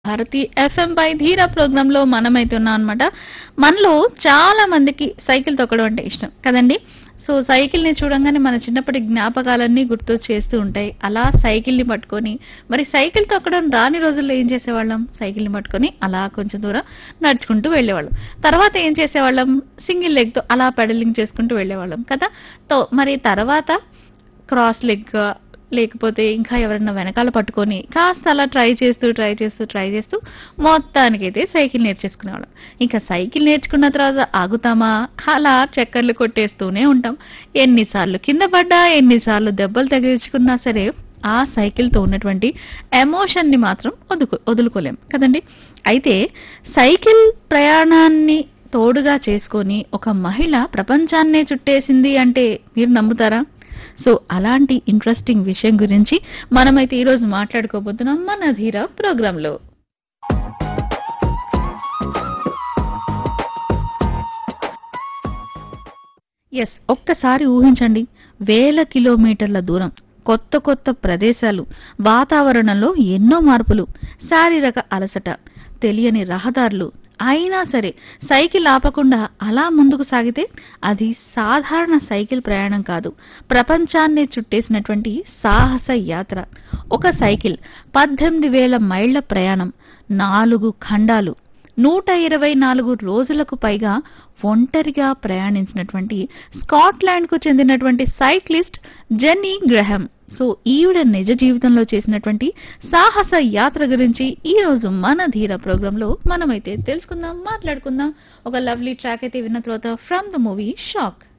Bharati FM పై Dheera program లో మనమైతే ఉన్నాం అనమాట మనలో చాలా మందికి సైకిల్ తొక్కడం అంటే ఇష్టం కదండి సో సైకిల్ ని చూడంగానే మన చిన్నప్పటి జ్ఞాపకాలన్నీ గుర్తు చేస్తూ ఉంటాయి అలా సైకిల్ ని పట్టుకొని మరి సైకిల్ తొక్కడం రాని రోజుల్లో ఏం చేసేవాళ్ళం సైకిల్ ని పట్టుకొని అలా కొంచెం దూరం నడుచుకుంటూ వెళ్ళేవాళ్ళం తర్వాత ఏం చేసేవాళ్ళం సింగిల్ లెగ్ తో అలా పెడలింగ్ చేసుకుంటూ వెళ్ళేవాళ్ళం కదా తో మరి తర్వాత క్రాస్ లెగ్ లేకపోతే ఇంకా ఎవరైనా వెనకాల పట్టుకొని కాస్త అలా ట్రై చేస్తూ ట్రై చేస్తూ ట్రై చేస్తూ మొత్తానికైతే సైకిల్ నేర్చేసుకునేవాళ్ళం ఇంకా సైకిల్ నేర్చుకున్న తర్వాత ఆగుతామా అలా చక్కర్లు కొట్టేస్తూనే ఉంటాం ఎన్నిసార్లు కింద పడ్డా ఎన్నిసార్లు దెబ్బలు తగిలించుకున్నా సరే ఆ సైకిల్తో ఉన్నటువంటి ఎమోషన్ ని మాత్రం వదుకు వదులుకోలేం కదండి అయితే సైకిల్ ప్రయాణాన్ని తోడుగా చేసుకొని ఒక మహిళ ప్రపంచాన్నే చుట్టేసింది అంటే మీరు నమ్ముతారా సో అలాంటి ఇంట్రెస్టింగ్ విషయం గురించి మనమైతే ఈ రోజు మాట్లాడుకోబోతున్నాం మన ధీర ప్రోగ్రామ్ లో ఎస్ ఒక్కసారి ఊహించండి వేల కిలోమీటర్ల దూరం కొత్త కొత్త ప్రదేశాలు వాతావరణంలో ఎన్నో మార్పులు శారీరక అలసట తెలియని రహదారులు అయినా సరే సైకిల్ ఆపకుండా అలా ముందుకు సాగితే అది సాధారణ సైకిల్ ప్రయాణం కాదు ప్రపంచాన్ని చుట్టేసినటువంటి సాహస యాత్ర ఒక సైకిల్ పద్దెనిమిది వేల మైళ్ల ప్రయాణం నాలుగు ఖండాలు నూట ఇరవై నాలుగు రోజులకు పైగా ఒంటరిగా ప్రయాణించినటువంటి స్కాట్లాండ్ కు చెందినటువంటి సైక్లిస్ట్ జెన్నీ గ్రహం సో ఈవిడ నిజ జీవితంలో చేసినటువంటి సాహస యాత్ర గురించి ఈ రోజు మన ధీర ప్రోగ్రామ్ లో మనమైతే తెలుసుకుందాం మాట్లాడుకుందాం ఒక లవ్లీ ట్రాక్ అయితే విన్న తర్వాత ఫ్రమ్ ద మూవీ షాక్